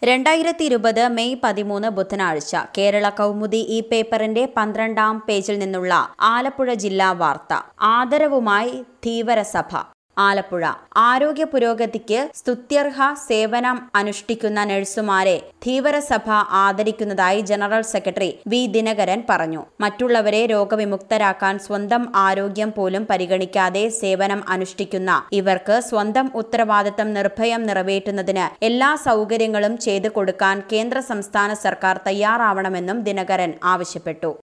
രണ്ടായിരത്തി ഇരുപത് മെയ് പതിമൂന്ന് ബുധനാഴ്ച കേരള കൗമുദി ഈ പേപ്പറിന്റെ പന്ത്രണ്ടാം പേജിൽ നിന്നുള്ള ആലപ്പുഴ ജില്ലാ വാർത്ത ആദരവുമായി ധീവരസഭ ആലപ്പുഴ ആരോഗ്യ പുരോഗതിക്ക് സ്തുത്യർഹ സേവനം അനുഷ്ഠിക്കുന്ന നഴ്സുമാരെ ധീവരസഭ ആദരിക്കുന്നതായി ജനറൽ സെക്രട്ടറി വി ദിനകരൻ പറഞ്ഞു മറ്റുള്ളവരെ രോഗവിമുക്തരാക്കാൻ സ്വന്തം ആരോഗ്യം പോലും പരിഗണിക്കാതെ സേവനം അനുഷ്ഠിക്കുന്ന ഇവർക്ക് സ്വന്തം ഉത്തരവാദിത്തം നിർഭയം നിറവേറ്റുന്നതിന് എല്ലാ സൗകര്യങ്ങളും ചെയ്തു കൊടുക്കാൻ കേന്ദ്ര സംസ്ഥാന സർക്കാർ തയ്യാറാവണമെന്നും ദിനകരൻ ആവശ്യപ്പെട്ടു